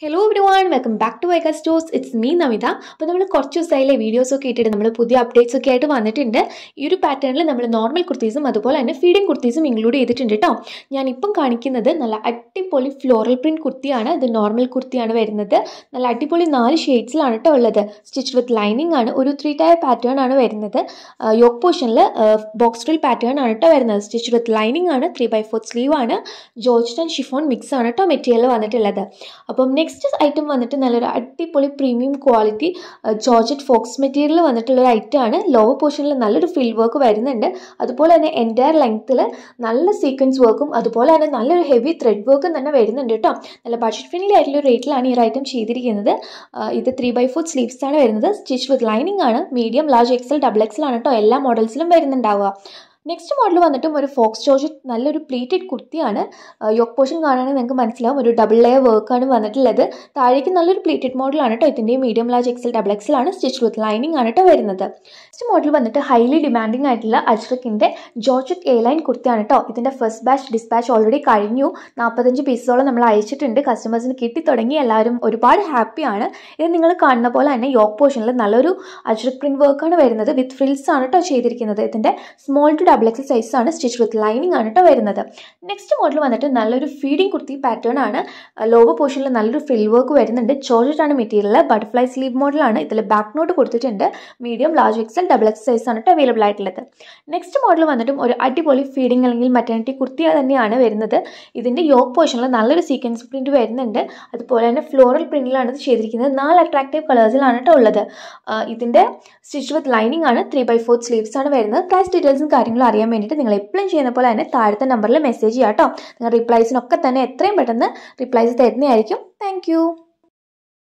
hello everyone welcome back to Vaika stores it's me Namitha അപ്പോൾ നമ്മൾ കുറച്ച് ദിവസമായില്ലേ വീഡിയോസൊക്കെ ഇട്ടിട്ട് നമ്മൾ പുതിയ അപ്ഡേറ്റ്സ് ഒക്കെ ആയിട്ട് വന്നിട്ടുണ്ട് ഈ ഒരു പാറ്റേണിൽ നമ്മൾ നോർമൽ കുർത്തീസും അതുപോലെ തന്നെ ഫീഡിങ് കുർത്തീസും ഇൻക്ലൂഡ് ചെയ്തിട്ടുണ്ട് കേട്ടോ ഞാനിപ്പം കാണിക്കുന്നത് നല്ല അടിപൊളി ഫ്ലോറൽ പ്രിൻറ്റ് കുർത്തിയാണ് ഇത് നോർമൽ കുർത്തിയാണ് വരുന്നത് നല്ല അടിപൊളി നാല് ഷെയ്ഡ്സിലാണ് കേട്ടോ ഉള്ളത് സ്റ്റിച്ച് വിത്ത് ലൈനിങ് ആണ് ഒരു ത്രീ ടയർ പാറ്റേൺ ആണ് വരുന്നത് യോക്ക് പോർഷനിൽ ബോക്സ് ഡ്രിൽ പാറ്റേൺ ആണ് കേട്ടോ വരുന്നത് സ്റ്റിച്ച് വിത്ത് ലൈനിങ് ആണ് ത്രീ ബൈ ഫോർ സ്ലീവ് ആണ് ജോർജ് ആൻഡ് ഷിഫോൺ മിക്സ് ആണ് കേട്ടോ മെറ്റീരിയൽ വന്നിട്ടുള്ളത് അപ്പം നെക്സ്റ്റ് ഐറ്റം വന്നിട്ട് നല്ലൊരു അടിപൊളി premium quality georgette faux material വന്നിട്ടുള്ള ഒരു ഐറ്റം ആണ് ലോവർ പോർഷനിൽ നല്ലൊരു ഫിൽ വർക്ക് വരുന്നുണ്ട് അതുപോലെ തന്നെ എൻറ്റയർ ലെങ്ത്തിൽ നല്ല സീക്വൻസ് വർക്കും അതുപോലെ തന്നെ നല്ലൊരു ഹെവി ത്രെഡ് വർക്കും തന്നെ വരുന്നുണ്ട് കേട്ടോ നല്ല ബഡ്ജറ്റ് ഫ്രണ്ട്ലി ആയിട്ടുള്ള റേറ്റിലാണ് ഈ ഒരു ഐറ്റം ചെയ്തിരിക്കുന്നത് ആ, ഇത് ത്രീ ബൈ ഫോർ സ്ലീവ്സ് ആണ് വരുന്നത് സ്റ്റിച്ച് വിത്ത് ലൈനിങ് ആണ് medium large XL double XL ആണ് കേട്ടോ എല്ലാ മോഡൽസിലും വരുന്നുണ്ടാവുക നെക്സ്റ്റ് മോഡൽ വന്നിട്ടും ഒരു ഫോക്സ് ജോർജറ്റ് നല്ലൊരു പ്ലീറ്റഡ് കുർത്തിയാണ് യോക്ക് പോർഷൻ കാണുകയാണെങ്കിൽ നിങ്ങൾക്ക് മനസ്സിലാവും ഒരു ഡബിൾ ലെയർ വർക്കാണ് വന്നിട്ടുള്ളത് താഴേക്ക് നല്ലൊരു പ്ലീറ്റഡ് മോഡലാണ് കേട്ടോ ഇതിൻ്റെ medium large XL double XL ആണ് സ്റ്റിച്ച് വിത്ത് ലൈനിങ് ആണ് കേട്ടോ വരുന്നത് നെക്സ്റ്റ് മോഡൽ വന്നിട്ട് ഹൈലി ഡിമാൻഡിങ് ആയിട്ടുള്ള അജ്രക്കിൻ്റെ ജോർജറ്റ് എ ലൈൻ കുർത്തിയാണ് കേട്ടോ ഇതിൻ്റെ ഫസ്റ്റ് ബാച്ച് ഡിസ്പാച്ച് ഓൾറെഡി കഴിഞ്ഞു നാൽപ്പത്തഞ്ച് പീസോളം നമ്മൾ അയച്ചിട്ടുണ്ട് കസ്റ്റമേഴ്സിന് കിട്ടി തുടങ്ങി എല്ലാവരും ഒരുപാട് ഹാപ്പിയാണ് ഇത് നിങ്ങൾ കാണുന്ന പോലെ തന്നെ യോക്ക് പോർഷനിൽ നല്ലൊരു അജ്രക് പ്രിൻറ്റ് വർക്കാണ് വരുന്നത് വിത്ത് ഫ്രിൽസ് ആണ് കേട്ടോ ചെയ്തിരിക്കുന്നത് ഇതിൻ്റെ small to double XL size ആണ് സ്റ്റിച്ച് വിത്ത് ലൈനിങ് ആണ് കേട്ടോ വരുന്നത് നെക്സ്റ്റ് മോഡൽ വന്നിട്ട് നല്ലൊരു ഫീഡിങ് കുർത്തി പാറ്റേൺ ആണ് ലോവർ പോർഷനിൽ നല്ലൊരു ഫിൽ വർക്ക് വരുന്നുണ്ട് ജോർജറ്റ് ആണ് മെറ്റീരിയൽ ബട്ടർഫ്ലൈ സ്ലീവ് മോഡലാണ് ഇതിൽ ബാക്ക് നോട്ട് കൊടുത്തിട്ടുണ്ട് medium large XL double X size ആണ് കേട്ടോ അവൈലബിൾ ആയിട്ടുള്ളത് നെക്സ്റ്റ് മോഡൽ വന്നിട്ടും ഒരു അടിപൊളി ഫീഡിങ് അല്ലെങ്കിൽ മറ്റേണിറ്റി കുർത്തി തന്നെയാണ് വരുന്നത് ഇതിൻ്റെ യോക്ക് പോർഷനിൽ നല്ലൊരു സീക്വൻസ് പ്രിൻറ്റ് വരുന്നുണ്ട് അതുപോലെ തന്നെ ഫ്ലോറൽ പ്രിൻറ്റിലാണ് ഇത് ചെയ്തിരിക്കുന്നത് നാല് അട്രാക്റ്റീവ് കളേഴ്സിലാണ് കേട്ടോ ഉള്ളത് ആ, ഇതിൻ്റെ സ്റ്റിച്ച് വിത്ത് ലൈനിങ് ആണ് ത്രീ ബൈ ഫോർ സ്ലീവ്സ് ആണ് വരുന്നത് പ്രൈസ് ഡീറ്റെയിൽസും കാര്യങ്ങളും അറിയാൻ വേണ്ടിയിട്ട് നിങ്ങൾ എപ്പോഴും ചെയ്യുന്ന പോലെ തന്നെ താഴത്തെ നമ്പറിൽ മെസ്സേജ് ചെയ്യാം കേട്ടോ നിങ്ങൾ റിപ്ലൈസിനൊക്കെ തന്നെ എത്രയും പെട്ടെന്ന് റിപ്ലൈസ് തരുന്നതായിരിക്കും താങ്ക്